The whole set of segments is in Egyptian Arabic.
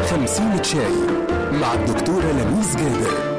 خمسين شاي مع الدكتورة لميس جابر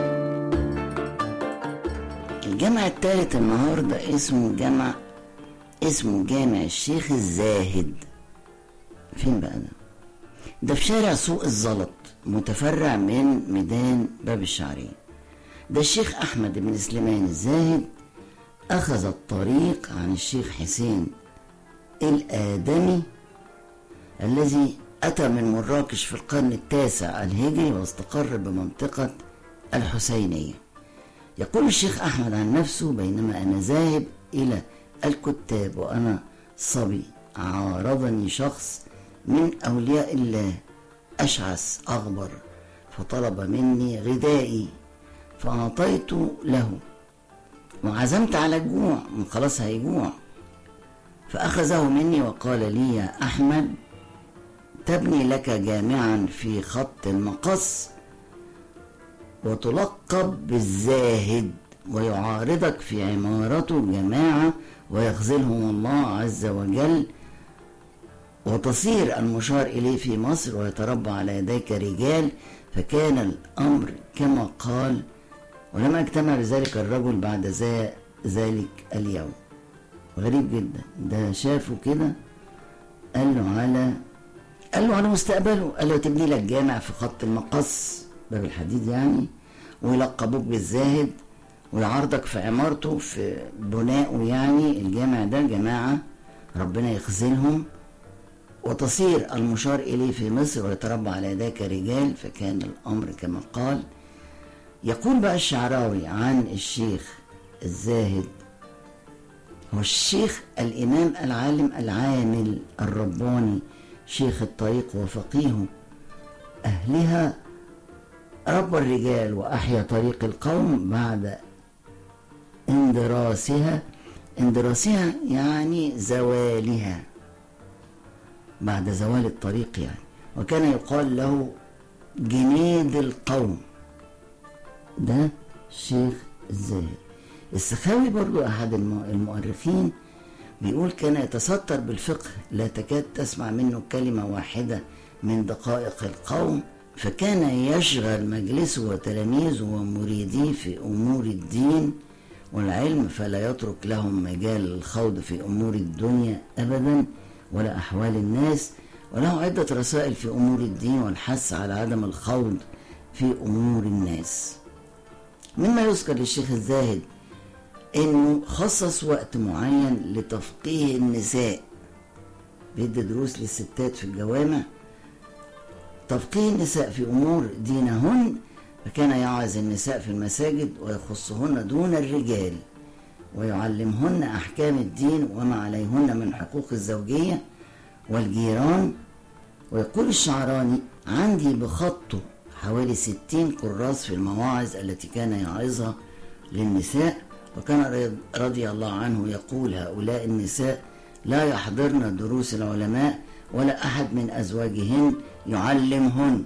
الجامع التالت النهاردة اسمه جامع اسمه جامع الشيخ الزاهد فين بقى ده؟ ده في شارع سوق الزلط متفرع من ميدان باب الشعرية ده الشيخ أحمد بن سليمان الزاهد أخذ الطريق عن الشيخ حسين الآدمي الذي أتى من مراكش في القرن التاسع الهجري واستقر بمنطقة الحسينية يقول الشيخ أحمد عن نفسه بينما أنا ذاهب إلى الكتاب وأنا صبي عارضني شخص من أولياء الله أشعث أغبر فطلب مني غذائي فأعطيت له وعزمت على الجوع من خلاص هيجوع فأخذه مني وقال لي يا أحمد تبني لك جامعا في خط المقص وتلقب بالزاهد ويعارضك في عمارته جماعة ويخذلهم الله عز وجل وتصير المشار إليه في مصر ويتربى على يديك رجال فكان الأمر كما قال ولم اجتمع بذلك الرجل بعد ذلك اليوم غريب جدا ده شافه كده قال له على قال له على مستقبله قال له تبني لك جامع في خط المقص باب الحديد يعني ويلقبوك بالزاهد ويعارضك في عمارته في بنائه يعني الجامع ده جماعة ربنا يخزلهم وتصير المشار إليه في مصر ويتربى على يديك رجال فكان الأمر كما قال يقول بقى الشعراوي عن الشيخ الزاهد هو الشيخ الإمام العالم العامل الرباني شيخ الطريق وفقيه أهلها رب الرجال وأحيا طريق القوم بعد اندراسها اندراسها يعني زوالها بعد زوال الطريق يعني وكان يقال له جنيد القوم ده الشيخ الزاهد السخاوي برضو أحد المؤرخين بيقول كان يتستر بالفقه لا تكاد تسمع منه كلمة واحدة من دقائق القوم فكان يشغل مجلسه وتلاميذه ومريديه في أمور الدين والعلم فلا يترك لهم مجال للخوض في أمور الدنيا أبدا ولا أحوال الناس وله عدة رسائل في أمور الدين والحث على عدم الخوض في أمور الناس مما يذكر للشيخ الزاهد انه خصص وقت معين لتفقيه النساء بيدي دروس للستات في الجوامع تفقيه النساء في امور دينهن فكان يعظ النساء في المساجد ويخصهن دون الرجال ويعلمهن احكام الدين وما عليهن من حقوق الزوجيه والجيران ويقول الشعراني عندي بخطه حوالي ستين كراس في المواعظ التي كان يعظها للنساء وكان رضي الله عنه يقول هؤلاء النساء لا يحضرن دروس العلماء ولا أحد من أزواجهن يعلمهن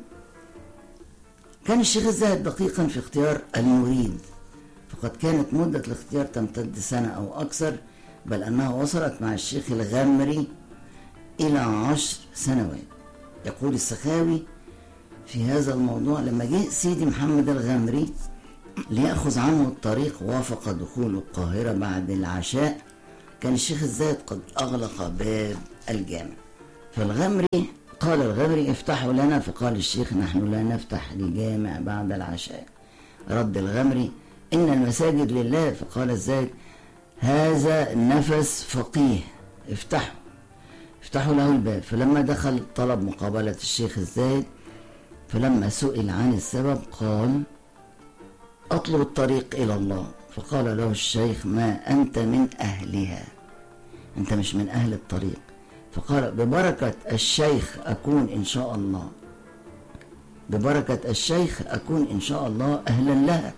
كان الشيخ الزاهد دقيقا في اختيار المريد فقد كانت مدة الاختيار تمتد سنة أو أكثر بل أنها وصلت مع الشيخ الغمري إلى عشر سنوات يقول السخاوي في هذا الموضوع لما جه سيدي محمد الغمري ليأخذ عنه الطريق وافق دخول القاهرة بعد العشاء كان الشيخ الزاهد قد أغلق باب الجامع فالغمري قال الغمري افتحوا لنا فقال الشيخ نحن لا نفتح لجامع بعد العشاء رد الغمري إن المساجد لله فقال الزاهد هذا نفس فقيه افتحوا افتحوا له الباب فلما دخل طلب مقابلة الشيخ الزاهد فلما سئل عن السبب قال أطلب الطريق إلى الله فقال له الشيخ ما أنت من أهلها أنت مش من أهل الطريق فقال ببركة الشيخ أكون إن شاء الله ببركة الشيخ أكون إن شاء الله أهلا لها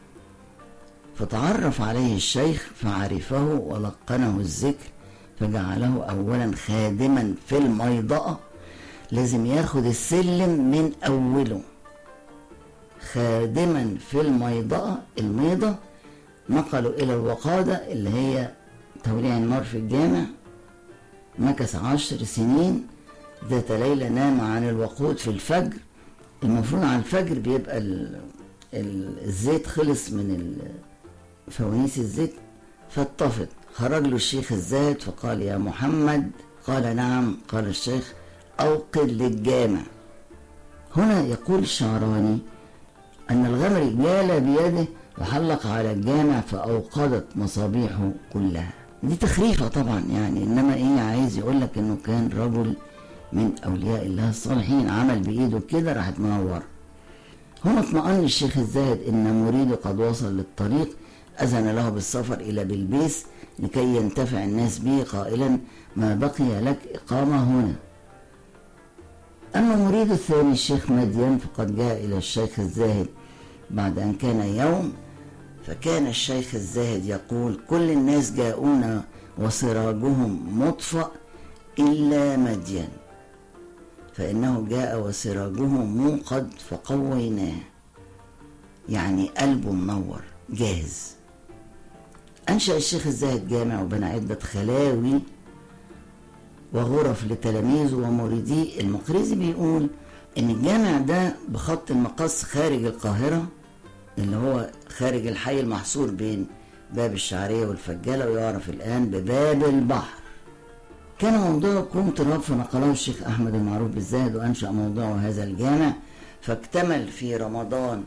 فتعرف عليه الشيخ فعرفه ولقنه الذكر فجعله أولا خادما في الميضأة لازم ياخد السلم من أوله خادما في الميضأة الميضة نقلوا إلى الوقادة اللي هي توليع النار في الجامع مكث عشر سنين ذات ليلة نام عن الوقود في الفجر المفروض على الفجر بيبقى ال... ال... الزيت خلص من ال... فوانيس الزيت فاتطفت خرج له الشيخ الزاهد فقال يا محمد قال نعم قال الشيخ أوقد للجامع هنا يقول الشعراني أن الغمري جال بيده وحلق على الجامع فأوقدت مصابيحه كلها دي تخريفة طبعا يعني إنما إيه عايز يقول لك إنه كان رجل من أولياء الله الصالحين عمل بإيده كده راحت منور هنا اطمأن الشيخ الزاهد إن مريده قد وصل للطريق أذن له بالسفر إلى بلبيس لكي ينتفع الناس به قائلا ما بقي لك إقامة هنا أما مريد الثاني الشيخ مدين فقد جاء إلى الشيخ الزاهد بعد أن كان يوم فكان الشيخ الزاهد يقول كل الناس جاءونا وسراجهم مطفأ إلا مدين فإنه جاء وسراجه موقد فقويناه يعني قلبه منور جاهز أنشأ الشيخ الزاهد جامع وبنى عدة خلاوي وغرف لتلاميذه ومريديه المقريزي بيقول إن الجامع ده بخط المقص خارج القاهرة اللي هو خارج الحي المحصور بين باب الشعرية والفجالة ويعرف الآن بباب البحر كان موضوع كوم تراب فنقله الشيخ أحمد المعروف بالزاهد وأنشأ موضوعه هذا الجامع فاكتمل في رمضان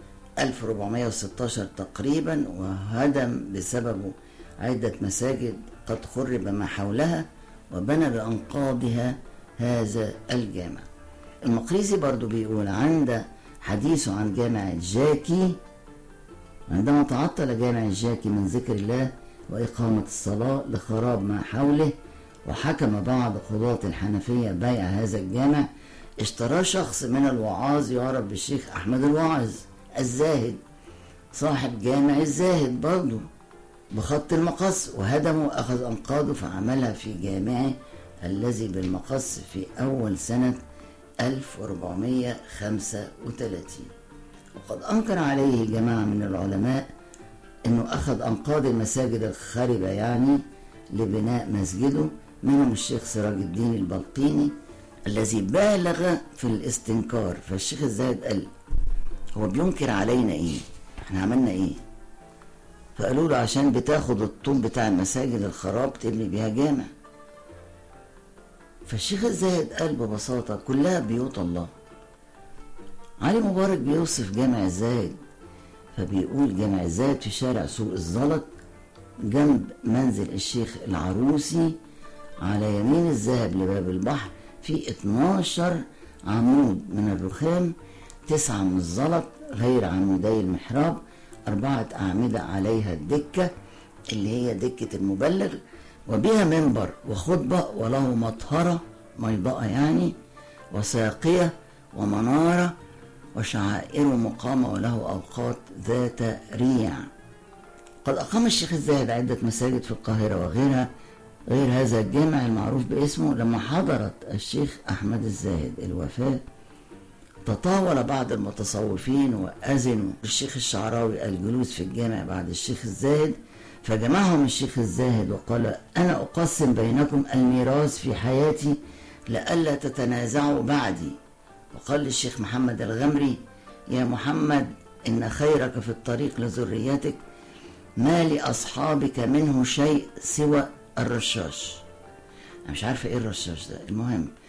1416 تقريبا وهدم بسببه عدة مساجد قد خرب ما حولها وبنى بأنقاضها هذا الجامع المقريزي برضو بيقول عند حديثه عن جامع الجاكي عندما تعطل جامع الجاكي من ذكر الله وإقامة الصلاة لخراب ما حوله وحكم بعض قضاة الحنفية بيع هذا الجامع اشتراه شخص من الوعاظ يعرف بالشيخ أحمد الواعظ الزاهد صاحب جامع الزاهد برضه بخط المقص وهدمه وأخذ أنقاضه فعملها في جامعه الذي بالمقص في أول سنة 1435 وقد أنكر عليه جماعة من العلماء أنه أخذ أنقاض المساجد الخاربة يعني لبناء مسجده منهم الشيخ سراج الدين البلقيني الذي بالغ في الاستنكار فالشيخ الزاهد قال هو بينكر علينا ايه احنا عملنا ايه فقالوا له عشان بتاخد الطوب بتاع المساجد الخراب تبني بيها جامع فالشيخ الزاهد قال ببساطة كلها بيوت الله علي مبارك بيوصف جامع الزاهد فبيقول جامع الزاهد في شارع سوق الزلط جنب منزل الشيخ العروسي على يمين الذهب لباب البحر في 12 عمود من الرخام تسعة من الزلط غير عمودي المحراب أربعة أعمدة عليها الدكة اللي هي دكة المبلغ وبها منبر وخطبة وله مطهرة ميضاء يعني وساقية ومنارة وشعائر مقامة وله أوقات ذات ريع قد أقام الشيخ الزاهد عدة مساجد في القاهرة وغيرها غير هذا الجامع المعروف باسمه لما حضرت الشيخ أحمد الزاهد الوفاة تطاول بعض المتصوفين وأذنوا الشيخ الشعراوي الجلوس في الجامع بعد الشيخ الزاهد فجمعهم الشيخ الزاهد وقال أنا أقسم بينكم الميراث في حياتي لئلا تتنازعوا بعدي وقال للشيخ محمد الغمري يا محمد إن خيرك في الطريق لذريتك ما لأصحابك منه شيء سوى الرشاش أنا مش عارفة إيه الرشاش ده المهم